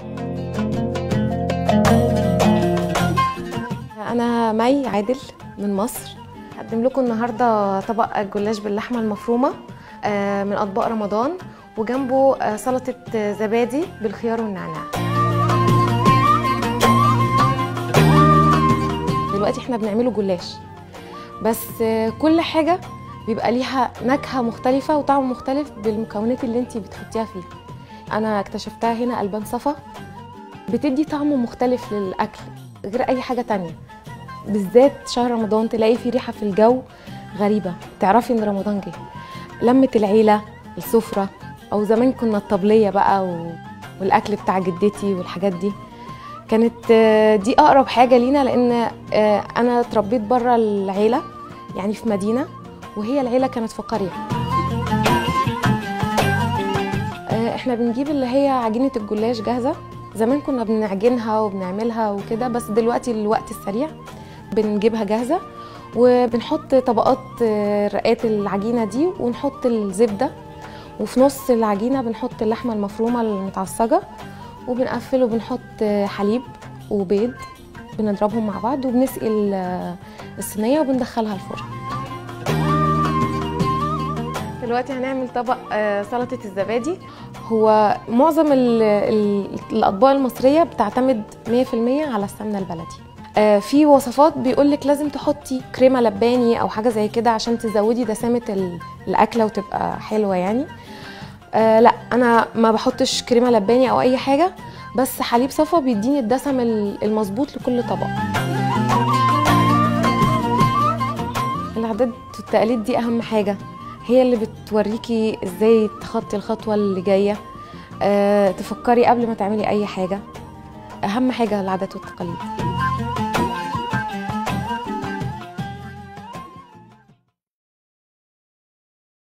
أنا مي عادل من مصر هقدم لكم النهارده طبق جلاش باللحمة المفرومة آه، من أطباق رمضان وجنبه آه، سلطة آه، زبادي بالخيار والنعناع دلوقتي احنا بنعمله جلاش بس آه، كل حاجة بيبقى ليها نكهة مختلفة وطعم مختلف بالمكونات اللي انتي بتحطيها فيها أنا اكتشفتها هنا ألبان صفا بتدي طعم مختلف للأكل غير أي حاجة تانية بالذات شهر رمضان تلاقي فيه ريحة في الجو غريبة تعرفي إن رمضان جه لمة العيلة السفرة أو زمان كنا الطبلية بقى و... والأكل بتاع جدتي والحاجات دي كانت آه، دي أقرب حاجة لينا لأن آه، أنا اتربيت بره العيلة يعني في مدينة وهي العيلة كانت في قرية آه، احنا بنجيب اللي هي عجينة الجلاش جاهزة زمان كنا بنعجنها وبنعملها وكده بس دلوقتي الوقت السريع بنجيبها جاهزة وبنحط طبقات آه، رقات العجينة دي ونحط الزبدة وفي نص العجينة بنحط اللحمة المفرومة المتعصجة وبنقفل وبنحط آه، حليب وبيض بنضربهم مع بعض وبنسقي ال- الصينية وبندخلها الفرن دلوقتي هنعمل طبق آه، سلطة الزبادي هو معظم ال- ال- الأطباق المصرية بتعتمد 100% على السمنة البلدي آه، في وصفات بيقولك لازم تحطي كريمة لباني أو حاجة زي كده عشان تزودي دسامة ال- الأكلة وتبقى حلوة يعني آه لا أنا ما بحطش كريمة لباني أو أي حاجة بس حليب صفا بيديني الدسم ال- المظبوط لكل طبق الإعداد والتقليد دي أهم حاجة هي اللي بتوريكي ازاي تخطي الخطوة اللي جاية أه تفكري قبل ما تعملي أي حاجة أهم حاجة العادات والتقاليد